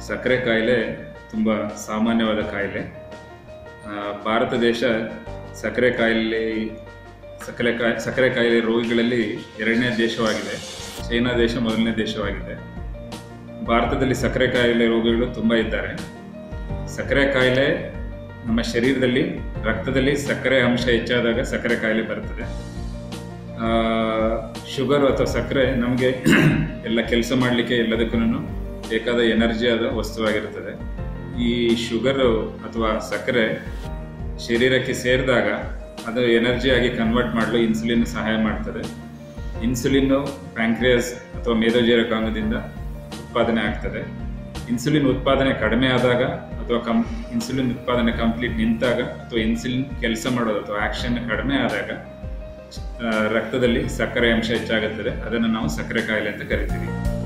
ಸಕ್ಕರೆ ಕಾಯಿಲೆ ತುಂಬ ಸಾಮಾನ್ಯವಾದ ಕಾಯಿಲೆ ಆ, ಭಾರತ ದೇಶ ಸಕ್ಕರೆ ಕಾಯಿಲೆ ಸಕ್ಕರೆ ಕಾಯಿ ಸಕ್ಕರೆ ಕಾಯಿಲೆ ರೋಗಿಗಳಲ್ಲಿ ಎರಡನೇ ದೇಶವಾಗಿದೆ ಚೈನಾ ದೇಶ ಮೊದಲನೇ ದೇಶವಾಗಿದೆ ಭಾರತದಲ್ಲಿ ಸಕ್ಕರೆ ಕಾಯಿಲೆ ರೋಗಿಗಳು ತುಂಬ ಇದ್ದಾರೆ ಸಕ್ಕರೆ ಕಾಯಿಲೆ ನಮ್ಮ ಶರೀರದಲ್ಲಿ ರಕ್ತದಲ್ಲಿ ಸಕ್ಕರೆ ಅಂಶ ಹೆಚ್ಚಾದಾಗ ಸಕ್ಕರೆ ಕಾಯಿಲೆ ಬರ್ತದೆ ಶುಗರ್ ಅಥವಾ ಸಕ್ಕರೆ ನಮಗೆ ಎಲ್ಲ ಕೆಲಸ ಮಾಡಲಿಕ್ಕೆ ಎಲ್ಲದಕ್ಕೂ ಬೇಕಾದ ಎನರ್ಜಿ ಆದ ವಸ್ತುವಾಗಿರುತ್ತದೆ ಈ ಶುಗರು ಅಥವಾ ಸಕ್ಕರೆ ಶರೀರಕ್ಕೆ ಸೇರಿದಾಗ ಅದು ಎನರ್ಜಿ ಆಗಿ ಕನ್ವರ್ಟ್ ಮಾಡಲು ಇನ್ಸುಲಿನ್ ಸಹಾಯ ಮಾಡ್ತದೆ ಇನ್ಸುಲಿನ್ನು ಪ್ಯಾಂಕ್ರಿಯಸ್ ಅಥವಾ ಮೇದೋಜೀರಕಾಂಗದಿಂದ ಉತ್ಪಾದನೆ ಆಗ್ತದೆ ಇನ್ಸುಲಿನ್ ಉತ್ಪಾದನೆ ಕಡಿಮೆ ಆದಾಗ ಅಥವಾ ಕಂ ಇನ್ಸುಲಿನ್ ಉತ್ಪಾದನೆ ಕಂಪ್ಲೀಟ್ ನಿಂತಾಗ ಅಥವಾ ಇನ್ಸುಲಿನ್ ಕೆಲಸ ಮಾಡೋದು ಅಥವಾ ಆಕ್ಷನ್ ಕಡಿಮೆ ಆದಾಗ ಆ, ರಕ್ತದಲ್ಲಿ ಸಕ್ಕರೆ ಅಂಶ ಹೆಚ್ಚಾಗುತ್ತದೆ ಅದನ್ನು ನಾವು ಸಕ್ಕರೆ ಕಾಯಿಲೆ ಅಂತ ಕರಿತೀವಿ